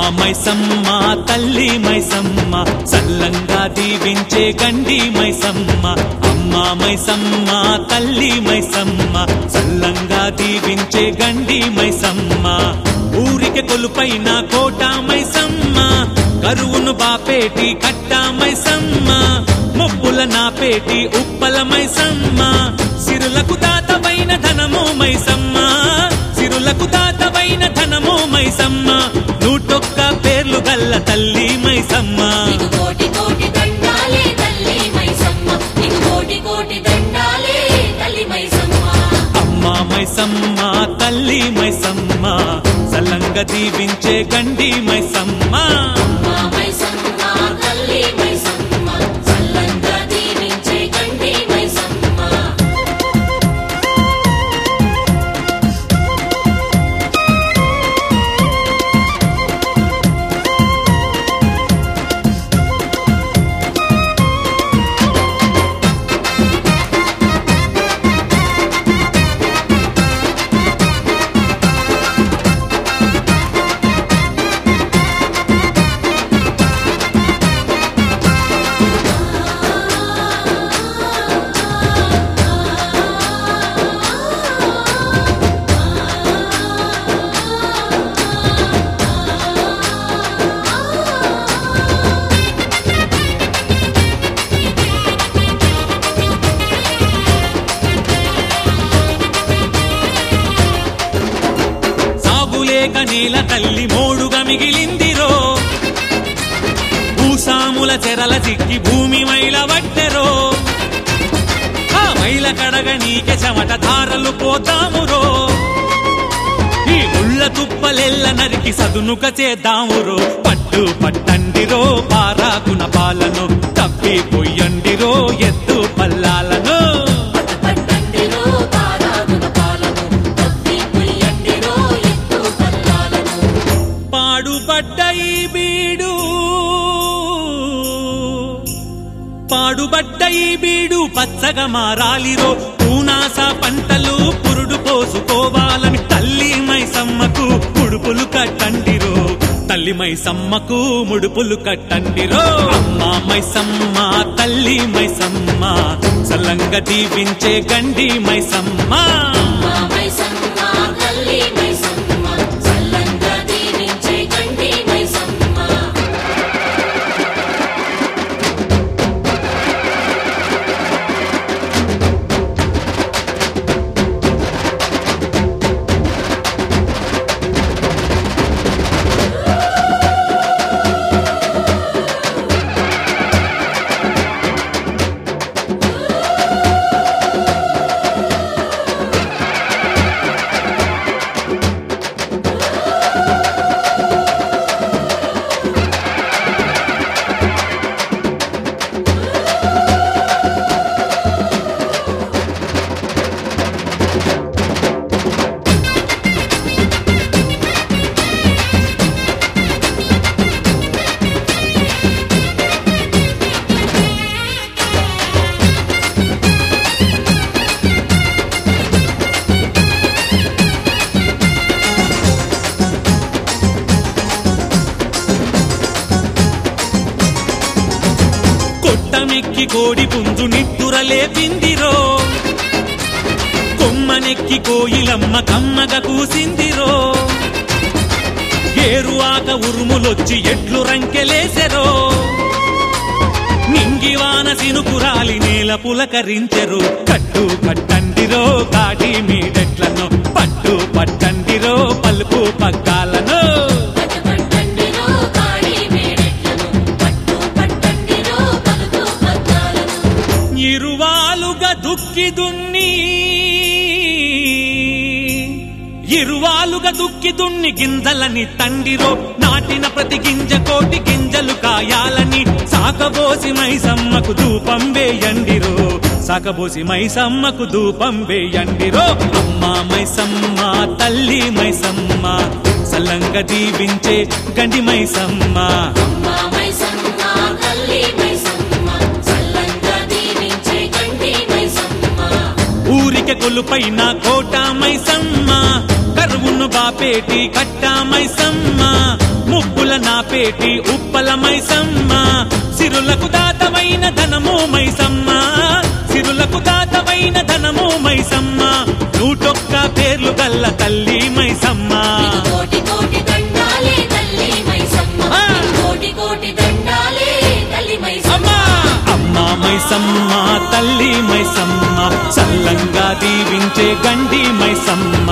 మైసమ్మ తల్లి మైసమ్మ సల్లంగా దీవించే గండి మైసమ్మ అమ్మ మైసమ్మ తల్లి మైసమ్మ సల్లంగా దీవించే గండి మైసమ్మ ఊరికి కొలుపైన కోట మైసమ్మ కరువును బాపేటి కట్ట మైసమ్మ ముప్పుల నాపేటి ఉప్పల మైసమ్మ సిరులకు తాతవైన ధనము మైసమ్మ సిరులకు తాతవైన ధనము మైసమ్మ నూటొక్క పేర్లు గల్ల తల్లి మైసమ్మ నీకు కోటి కోటి దండాలే తల్లి మైసమ్మ నీకు కోటి కోటి దండాలే తల్లి మైసమ్మ అమ్మ మైసమ్మ తల్లి మైసమ్మ సల్లంగా దీవించే గండి మైసమ్మ మా మైసమ్మ తల్లి మైసమ్మ చల్లంగా దీవించే గండి మైసమ్మ సాగులేక నేల తల్లి మోడుగా మిగిలిందిరో భూసాముల చెరల చిక్కి భూమి మైల వట్టెరో ఆ మైల కడగ నీకె చెమట ధారలు పోతామురో ఈ ముళ్ళ తుప్పలెల్ల నరికి సదునుక చేద్దామురో పట్టు పట్టండిరో పారాకున పాలను తప్పి పొయ్యండిరో ఎత్తు పల్లాలను పట్టండిరో తారాగుణ పాలను తప్పి పుయ్యండిరో ఎత్తు పల్లాలను పాడుబడ్డ ఈ బీడు పాడుబడ్డ ఈ బీడు పచ్చగా మారాలిరో పూనాస పంటలు పురుడు పోసుకోవాలని తల్లి మైసమ్మకు ముడుపులు కట్టండిరో తల్లి మైసమ్మకు ముడుపులు కట్టండిరో అమ్మ మైసమ్మ తల్లి మైసమ్మ సల్లంగా దీవించే గండి మైసమ్మ మా మైసమ్మ తల్లి మైసమ్మ చల్లంగా దీవించే గండి మైసమ్మ కొట్టమెక్కి కోడి పుంజు నిట్టురలేపిందిరో కొమ్మనెక్కి కోయిలమ్మ కమ్మగ కూసిందిరో ఏరువాక ఉరుములొచ్చి ఎట్లు రంకెలేసెరో నింగివాన సినుకురాలి నేల పులకరించెరు కట్టు కట్టండిరో కాటి మీడెట్లను పట్టు పట్టండిరో పలుపు పగ్గాలను పట్టు పట్టండిరో కాళీ మేడెట్లను పట్టు పట్టండిరో పలుకు పద్దాలను ఇరువాలుగా దుక్కి దున్ని ఇరువాలుగా దుక్కి దున్ని గింజలని తండిరో నాటిన ప్రతి గింజ కోటి గింజలు కాయాలని సాకబోసి మైసమ్మకు ధూపం వేయండిరో సాకబోసి మైసమ్మకు ధూపం వేయండిరో అమ్మ మైసమ్మ తల్లి మైసమ్మ సల్లంగా దీవించే గండి మైసమ్మ మా మైసమ్మ తల్లి మైసమ్మ చల్లంగా దీవించే గండి మైసమ్మ ఊరికే కొలుపైన కోట మైసమ్మ కరువును బాపేటి కట్ట మైసమ్మ ముప్పుల నా పేటి ఉప్పల మైసమ్మ సిరులకు దాతమైన ధనము మైసమ్మ సిరులకు దాతమైన ధనము మైసమ్మ నూటొక్క పేర్లు గల్ల తల్లి మైసమ్మ నీకు కోటి కోటి దండాలే తల్లి మైసమ్మ ఆ. నీకు కోటి కోటి దండాలే తల్లి మైసమ్మ అమ్మా అమ్మా మైసమ్మ తల్లి మైసమ్మ చల్లంగా దీవించే గండి మైసమ్మ